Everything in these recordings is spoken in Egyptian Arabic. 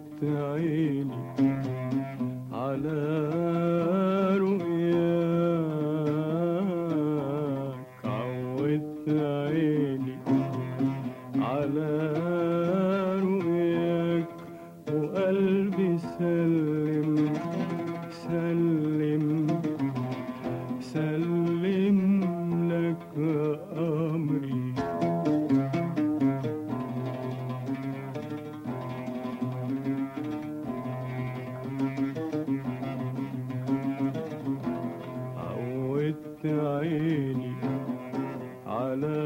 عودت عيني على رؤياك عودت عيني على رؤياك وقلبي سلم سلم سلم لك أمري عودت عيني على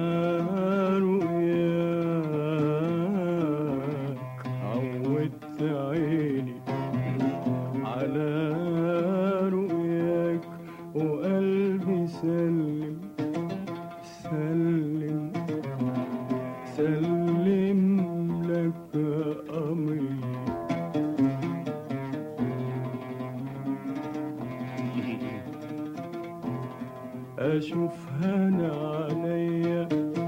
رؤياك عودت عيني على رؤياك وقلبي سلم سلم سلم لك أمري أشوف هنا عليا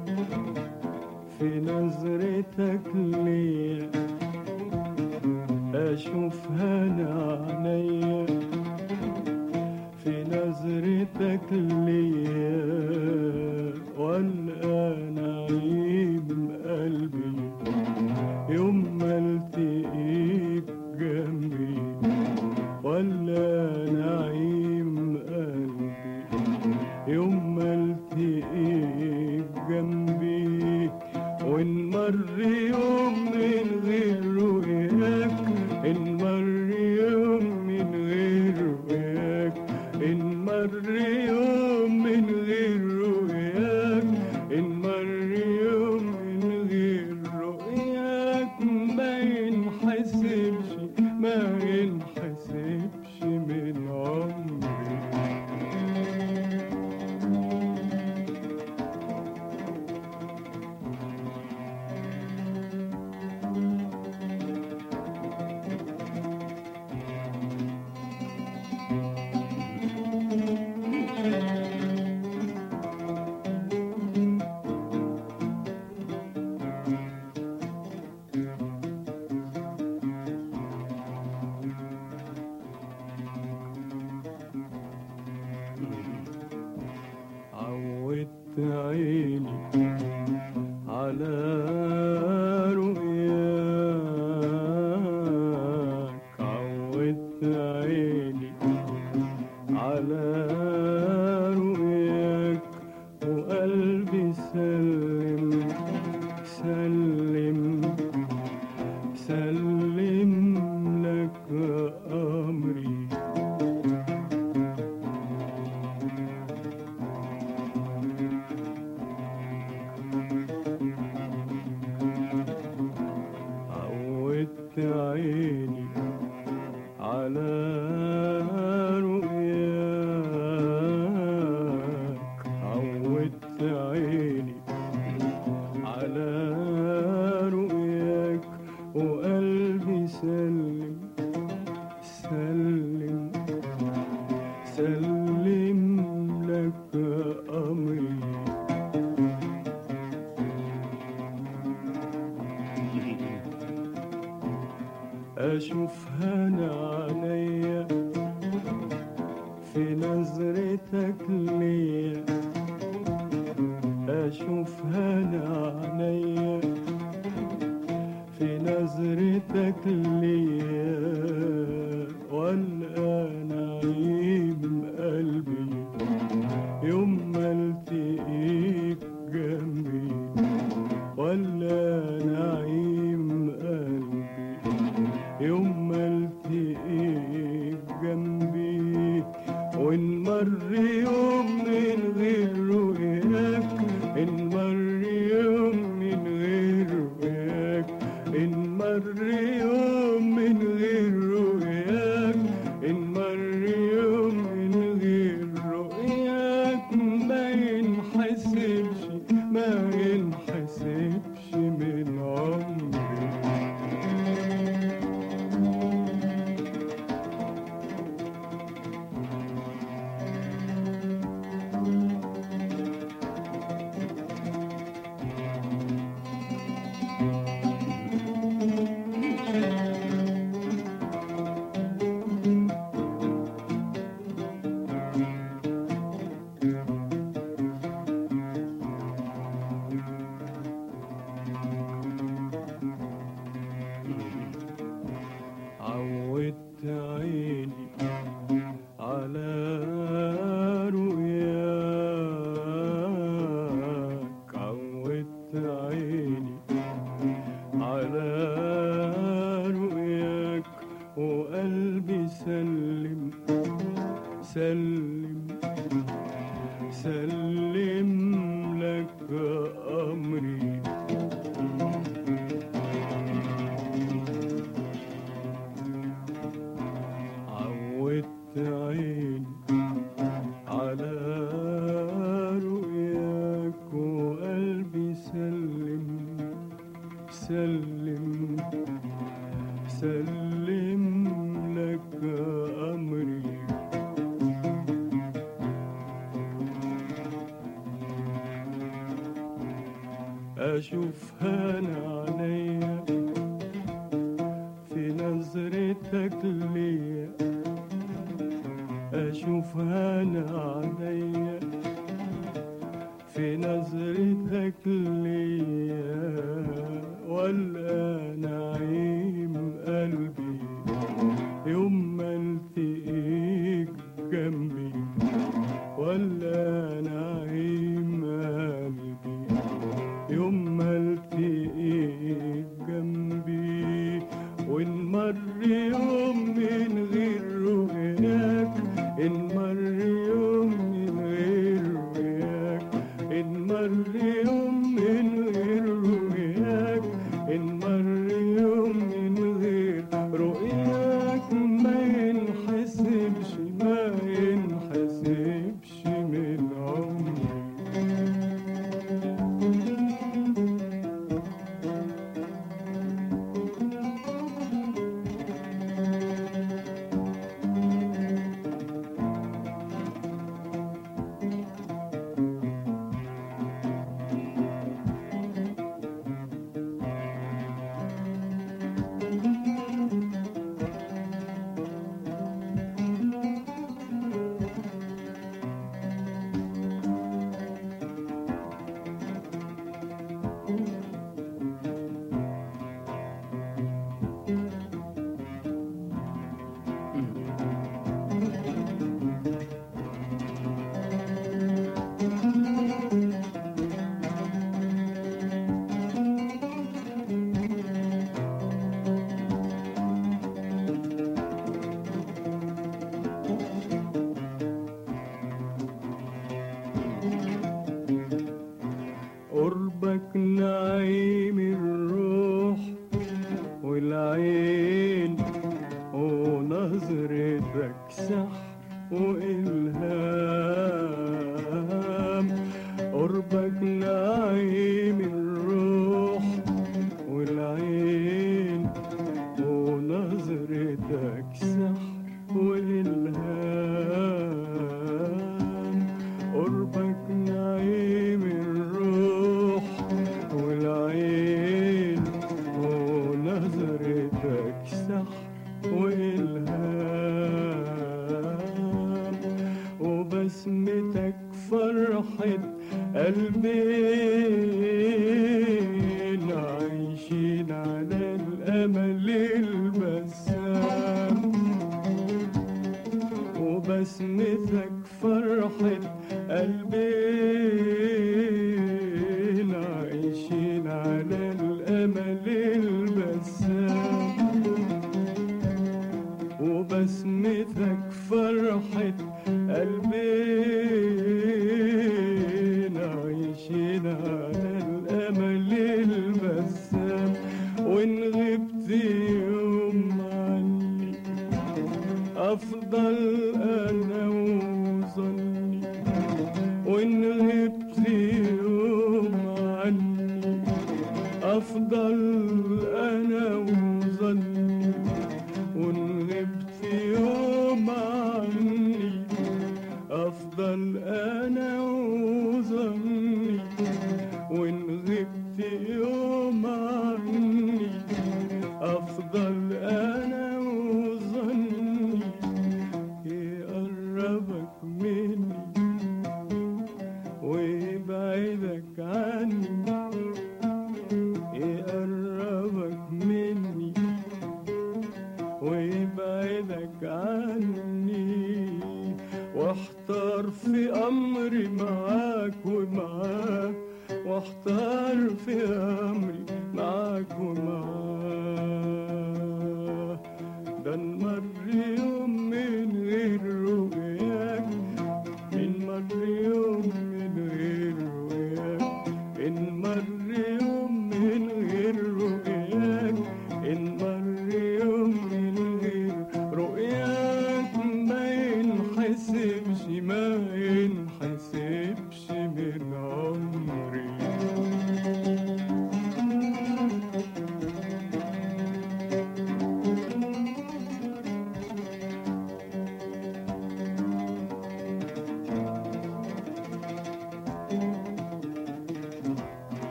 في نظرتك ليا أشوف هنا عليا في نظرتك ليا والقى نعيم قلبي يوم ما التقيك جنبي ولا نعيم قلبي يوم ما التقيك جنبي وان مر يوم من غير رؤياك ان مر يوم من غير رؤياك ان مر يوم من غير رؤياك ان مر يوم من غير رؤياك ما ينحسبش ما ينحسبش من عمري عودت عيني على رؤياك عودت عيني على رؤياك وقلبي سلم سلم سلم لك أمري عودت عيني على رؤياك عودت عيني على رؤياك وقلبي سلم سلم سلم لك أمري أشوف هنا عليا في نظرتك ليا أشوف هنا عليا في نظرتك ليا والقى نعيم قلبي يوم ما التقيك جنبي ولا نعيم قلبي يوم ما التقيك جنبي وان مر يوم من غير رؤياك ان مر يوم من غير رؤياك ان مر يوم من غير رؤياك ان مر يوم من غير رؤياك ما ينحسبش ما ينحسبش من عمري Thank you. أمري عودت عيني على رؤياك وقلبي سلم سلم سلم لك أمري أشوفها أنا عينيا في نظرتك ليا أشوفها أنا عينيا في نظرتك ليا ولا نعيم قلبي يوم ما التقيك جنبي ولا نعيم قلبي يوم ما التقيك جنبي ونمر يوم من غير رؤياك نمر يوم من غير رؤياك نمر يوم من غير رؤياك نمر يوم من غير رؤياك ما ينحسبش ما ينحسبش من عمري قربك نعيم الروح والعين ونظرتك سحر وإلهام قربك نعيم الروح والعين ونظرتك سحر وإلهام قربك نعيم الروح والعين ونظرتك سحر وإلهام وبسمتك فرحة قلبين عايشين على الأمل البسام وبسمتك فرحة قلبين عايشين على الأمل البسام وبسمتك فرحة قلبين عايشين على الأمل البسام وإن غبت يوم عني أفضل أنا وظني وإن غبت يوم عني أفضل أنا وظني وإن غبت يوم عني أفضل أنا وظني وإن غبت يوم عني أفضل أنا وظني يقربك مني ويبعدك عني يقربك مني ويبعدك عني واحتار في أمري معاك ومعاك واحتار في أمري معاك ومعاك ده نمر يوم من غير رؤياك من مر يوم من غير رؤياك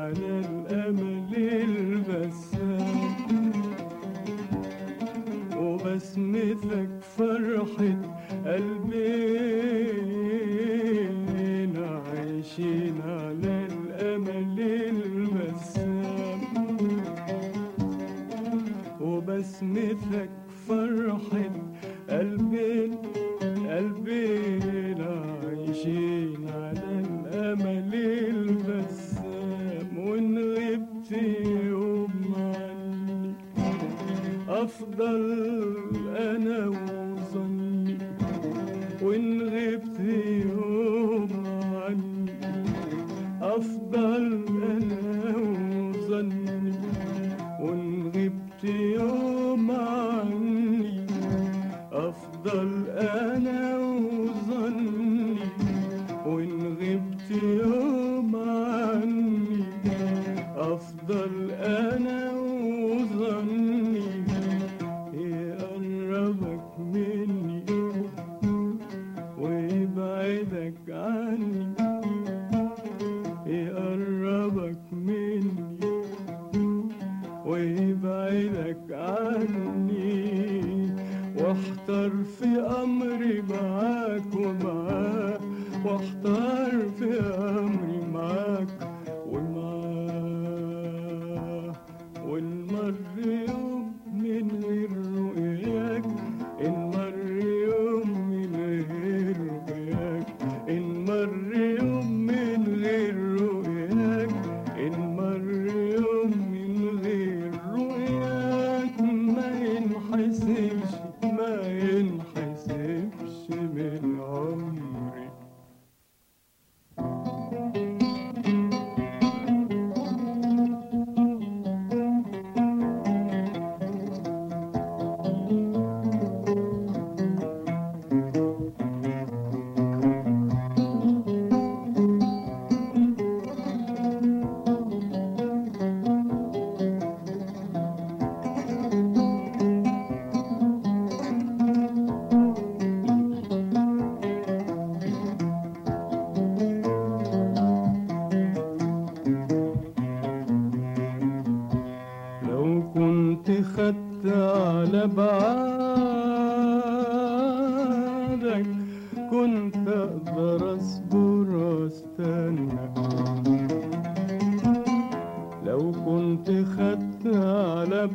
على الأمل البسام وبسمتك فرحة قلبين عايشين على الأمل البسام وبسمتك فرحة قلبين قلبين عايشين على الأمل البسام وإن غبت يوم عني أفضل أنا وظني وإن غبت يوم عني أفضل أنا وظني وإن غبت يوم عني أفضل أنا وظني وإن غبت يوم عني أفضل أنا وظني يقربك مني ويبعدك عني يقربك مني ويبعدك عني واحتر في أمري معاك ومعاك واحتر في أمري معاك ومعاك والمر يوم من غير رؤياك المر يوم من غير رؤياك المر يوم من غير رؤياك المر يوم من غير رؤياك ما ينحسبش ما ينحسبش من عمري لو كنت خدت على بعادك كنت اقدر اصبر واستنى لو كنت خدت على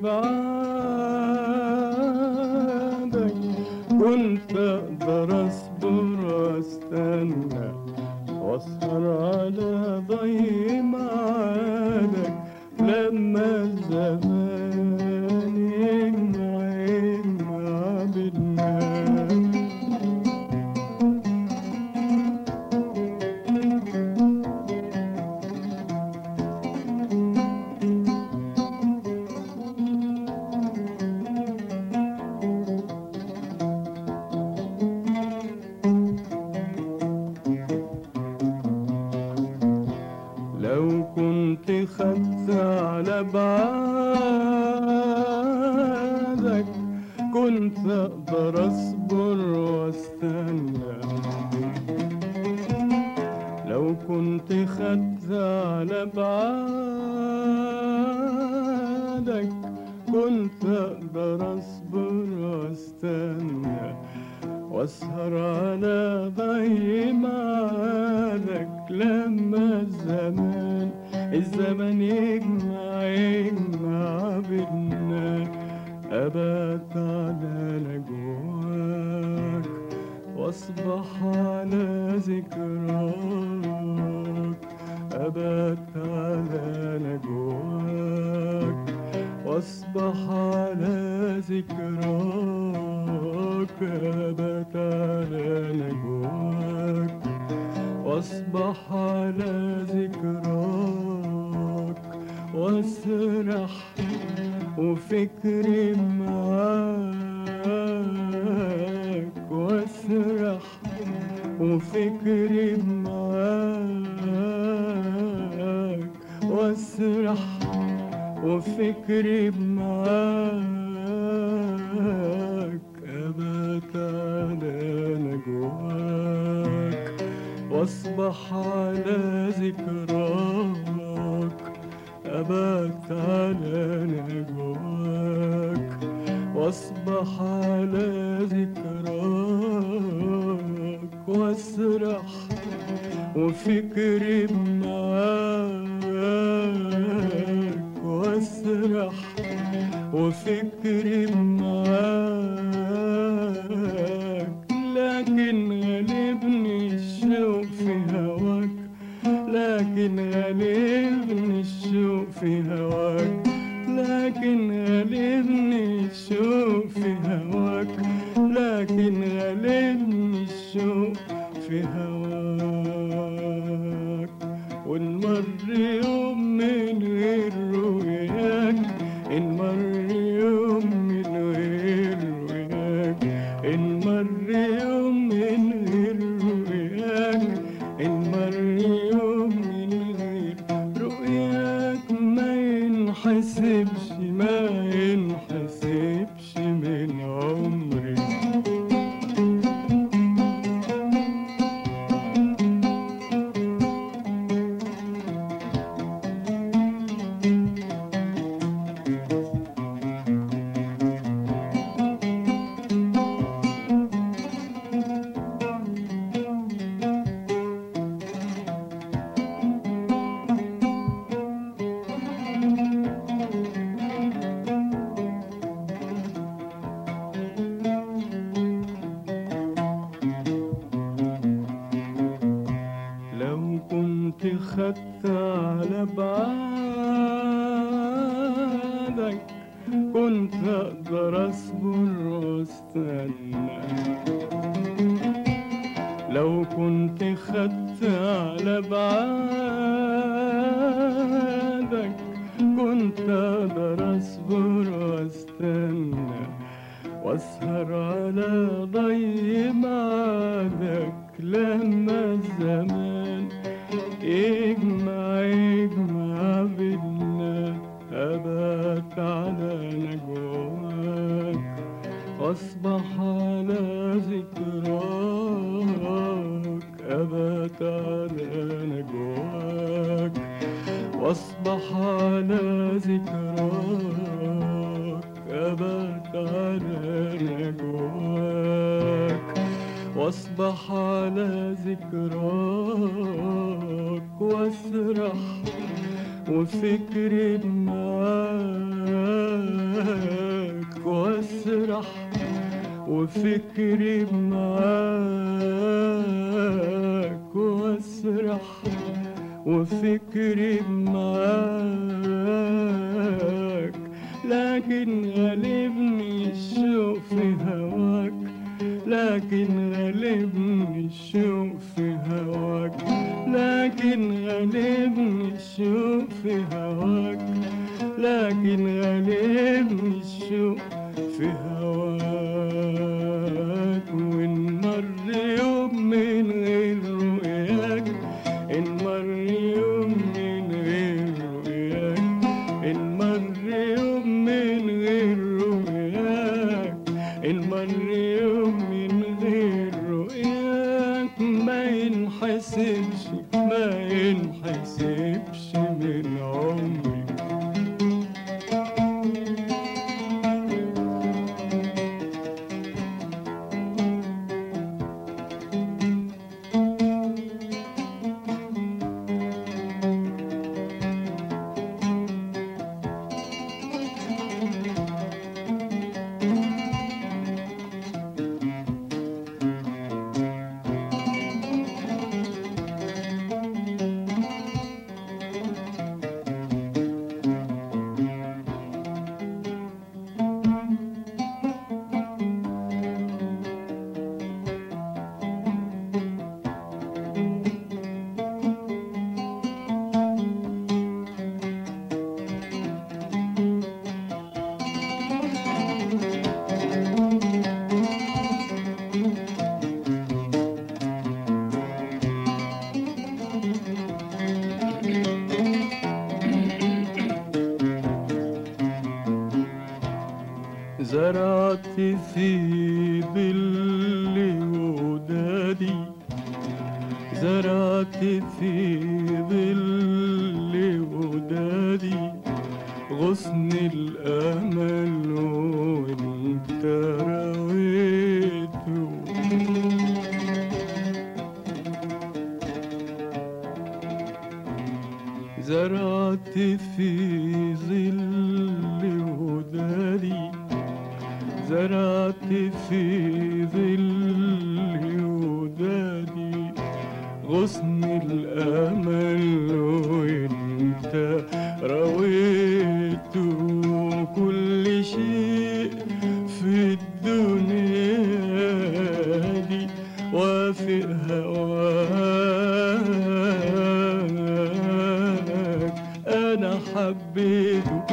بعادك كنت اقدر اصبر واستنى واسهر على ضي معادك لما الزمان يجمع يجمع بينا لو كنت خدت على بعادك كنت اقدر اصبر واستنى لو كنت خدت على بعادك كنت اقدر اصبر واستنى واسهر على ضي معادك لما الزمان الزمن يجمع يجمع بينا أبات على نجواك واصبح على ذكراك أبات على نجواك واصبح على ذكراك أبات على نجواك واصبح على ذكراك واسرح وفكري معاك واسرح وفكري معاك واسرح وفكري معاك أبات على نجواك واصبح على ذكراك أبات على نجواك واصبح على ذكراك واسرح وفكري معاك واسرح وفكري معاك لكن غالبني الشوق في هواك لكن غالبني الشوق في هواك لكن غالبني الشوق في هواك لكن غالبني الشوق في هواك ونمر يوم من غير رؤياك نمر يوم من غير رؤياك نمر يوم من غير رؤياك نمر يوم من غير رؤياك ما ينحسبش ما ينحسبش من عمري لو كنت خدت على بعادك كنت اقدر اصبر واستنى لو كنت خدت على بعادك كنت اقدر اصبر واستنى واسهر على ضي معادك لما الزمان يجمع يجمع بينا أبات على نجواك واصبح على ذكراك أبات على نجواك واصبح على ذكراك أبات على نجواك واصبح على ذكراك واسرح وفكري معاك واسرح وفكري معاك واسرح وفكري معاك لكن غالبني الشوق في هواك لكن غالبني الشوق في هواك لكن غالبني الشوق في هواك لكن غالبني الشوق في هواك ونمر يوم من غير رؤياك نمر يوم من غير رؤياك نمر يوم من غير رؤياك نمر يوم من غير رؤياك ما ينحسبش ما ينحسبش من عمري زرعت في ظل ودادي زرعت في ظل ودادي ودادي غصن الأمل وانت رويته زرعت في ظل ودادي زرعت في ظل ودادي غصن الأمل وانت رويت كل شيء في الدنيا دي وافق هواك أنا حبيته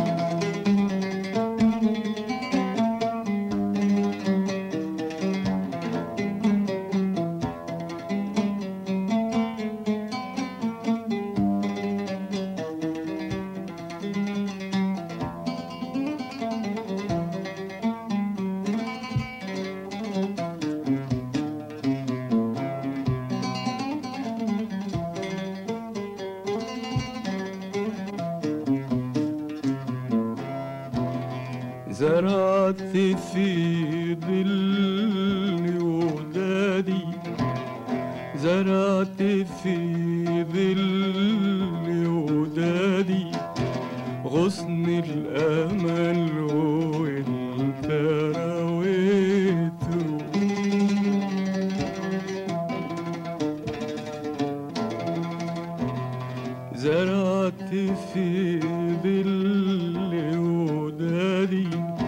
زرعت في ظل ودادي زرعت في ظل ودادي غصن الأمل وانت رويته زرعت في ظل ودادي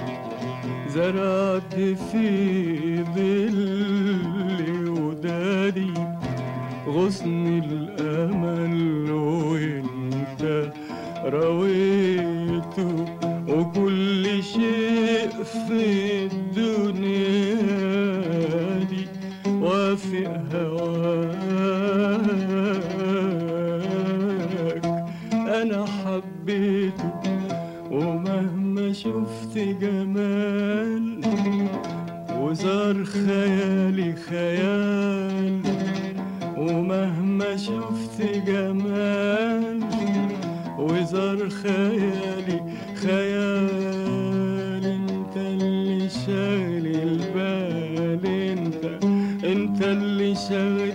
زرعت في ظل ودادي غصن الأمل وانت رويته وكل شيء في الدنيا دي وافق هواك أنا حبيته ومهما شفت جمال وزار خيالي خيال ومهما شفت جمال وزار خيالي خيال انت اللي شاغل البال انت انت اللي شاغل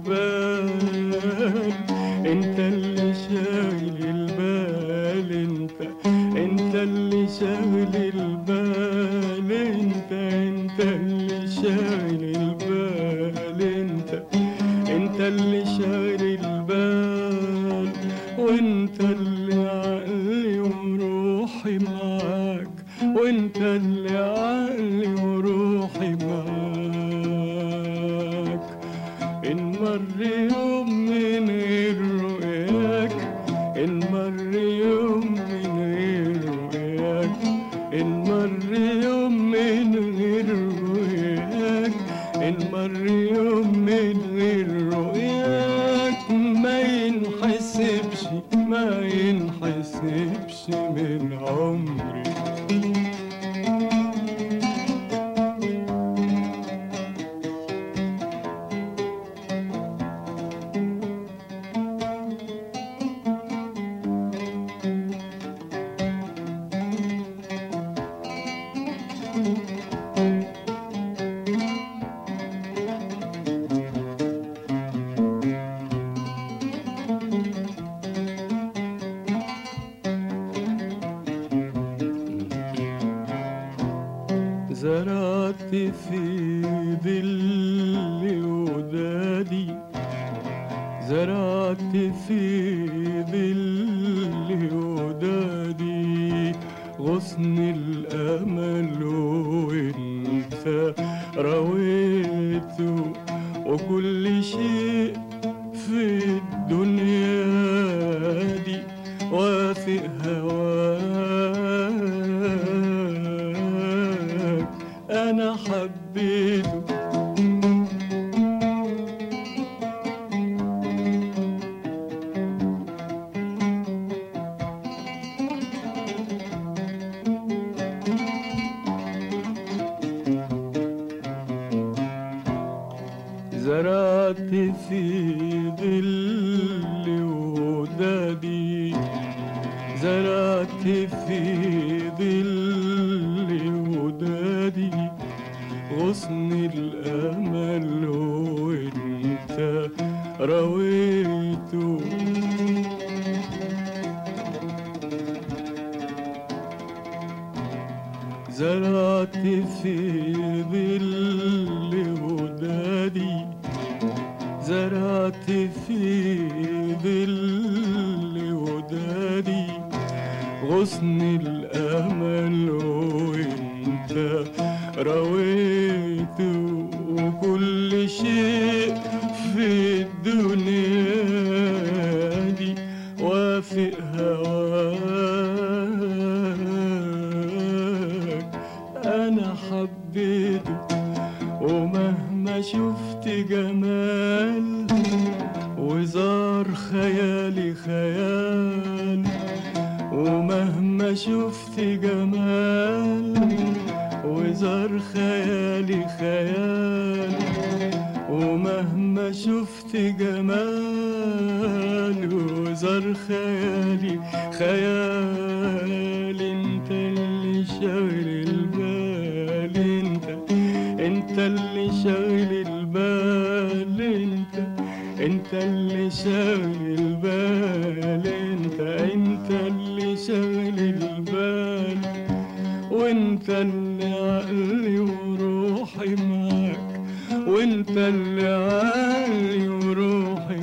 البال انت اللي شاغل البال انت انت اللي شاغل البال انت انت اللي شاغل البال انت انت اللي شاغل البال وانت اللي عقلي وروحي معاك وانت اللي عقلي وروحي معاك ان مر يوم من غير رؤياك ان مر يوم من غير رؤياك ان مر يوم من غير رؤياك ان مر يوم من غير رؤياك ما ينحسبش ما ينحسبش من عمري زرعت في ظل ودادي زرعت في ظل ودادي غصن الأمل وانت رويته وكل شيء في الدنيا دي وافق هواك أنا حبيته زرعت في ظل ودادي زرعت زرعت في ظل ودادي غصن الأمل وانت رويته زرعت في ظل ودادي زرعت في ظل ودادي غصن الأمل وانت رويت وكل شيء في الدنيا دي وافق هواك أنا حبيته ومهما شفت جمال وزار خيالي خيال ومهما شفت جمال وزار خيالي خيال ومهما شفت جمال وزار خيالي خيال انت اللي شاغل البال انت انت اللي شاغل البال انت انت اللي شاغل البال انت انت اللي شاغل البال وانت اللي عقلي وروحي معاك وانت اللي عقلي وروحي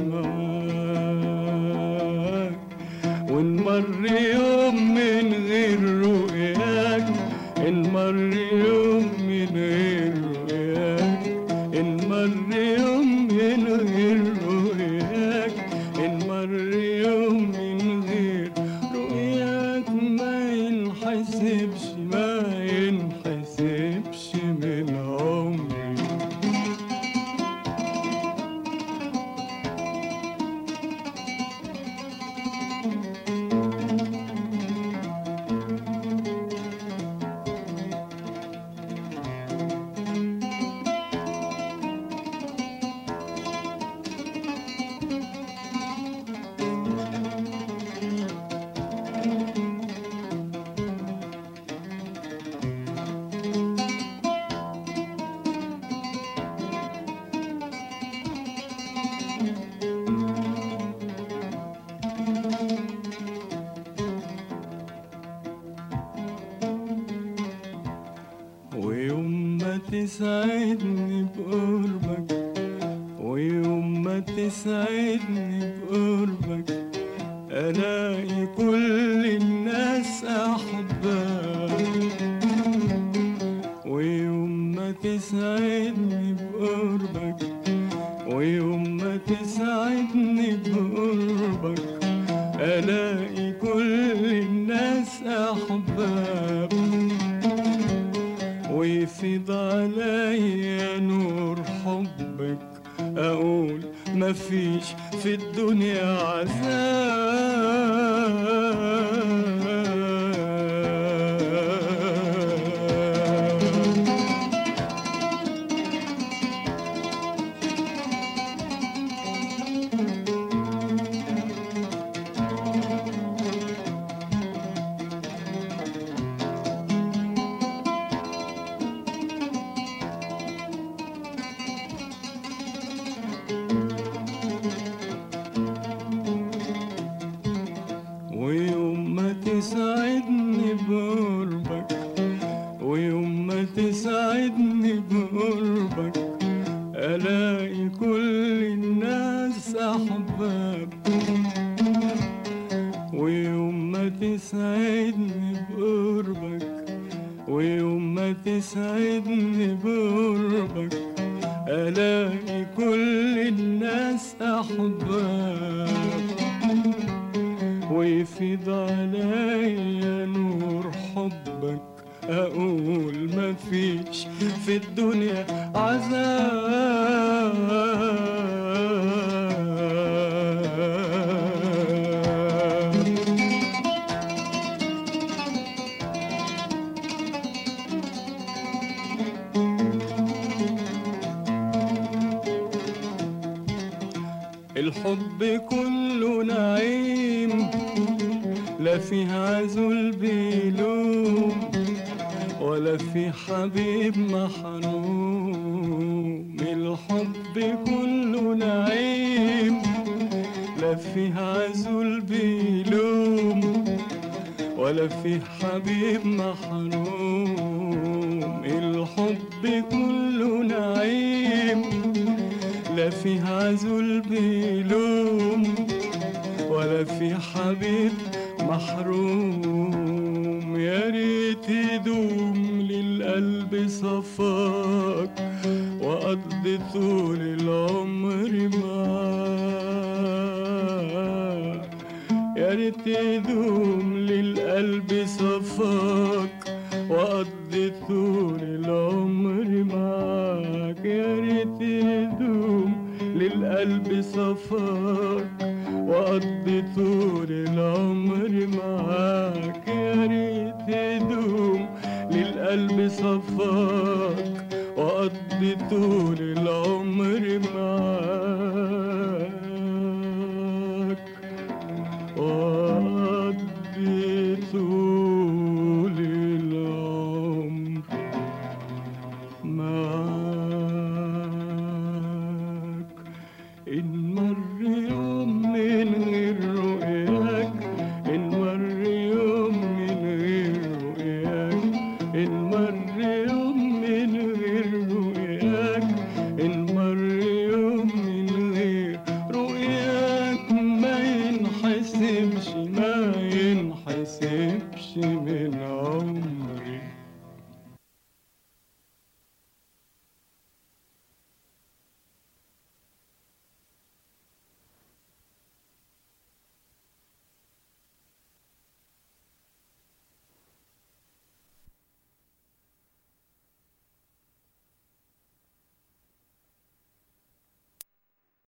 معاك وان مر يوم من غير رؤياك ان مر يوم من غير رؤياك ان مر يوم من غير رؤياك ان مر يوم من غير رؤياك ما ينحسبش ما ينحسبش من عمري ويوم ما تسعدني بقربك ويوم ما تسعدني بقربك ألاقي كل الناس أحبك ويوم ما تسعدني بقربك ويوم ما تسعدني بقربك ألاقي كل الناس أحبك ويفيض عليا نور حبك أقول مفيش في الدنيا عذاب ويوم ما تسعدني بقربك ويوم ما تسعدني بقربك ألاقي كل الناس أحباب ويوم ما تسعدني بقربك ويوم ما تسعدني بقربك ألاقي كل الناس أحباب ويفيض عليا نور حبك أقول مفيش في الدنيا عذاب الحب كله نعيم لا لا في عزل بيلوم ولا في حبيب محروم الحب كله نعيم لا في عزل بيلوم ولا في حبيب محروم الحب كله نعيم لا في عزل بيلوم ولا في حبيب محروم يا ريت يدوم للقلب صفاك وأقضي طول العمر معاك يا ريت يدوم للقلب صفاك وأقضي طول العمر معاك يا ريت يدوم للقلب صفاك وأقضي طول العمر معاك يا ريت يدوم للقلب صفاك وأقضي طول العمر معاك وأقضي طول العمر معاك إن مر يوم من غير رؤياك إن مر يوم من غير رؤياك إن مر يوم من غير رؤياك إن مر يوم من غير رؤياك ما ينحسبش ما ينحسبش من عمري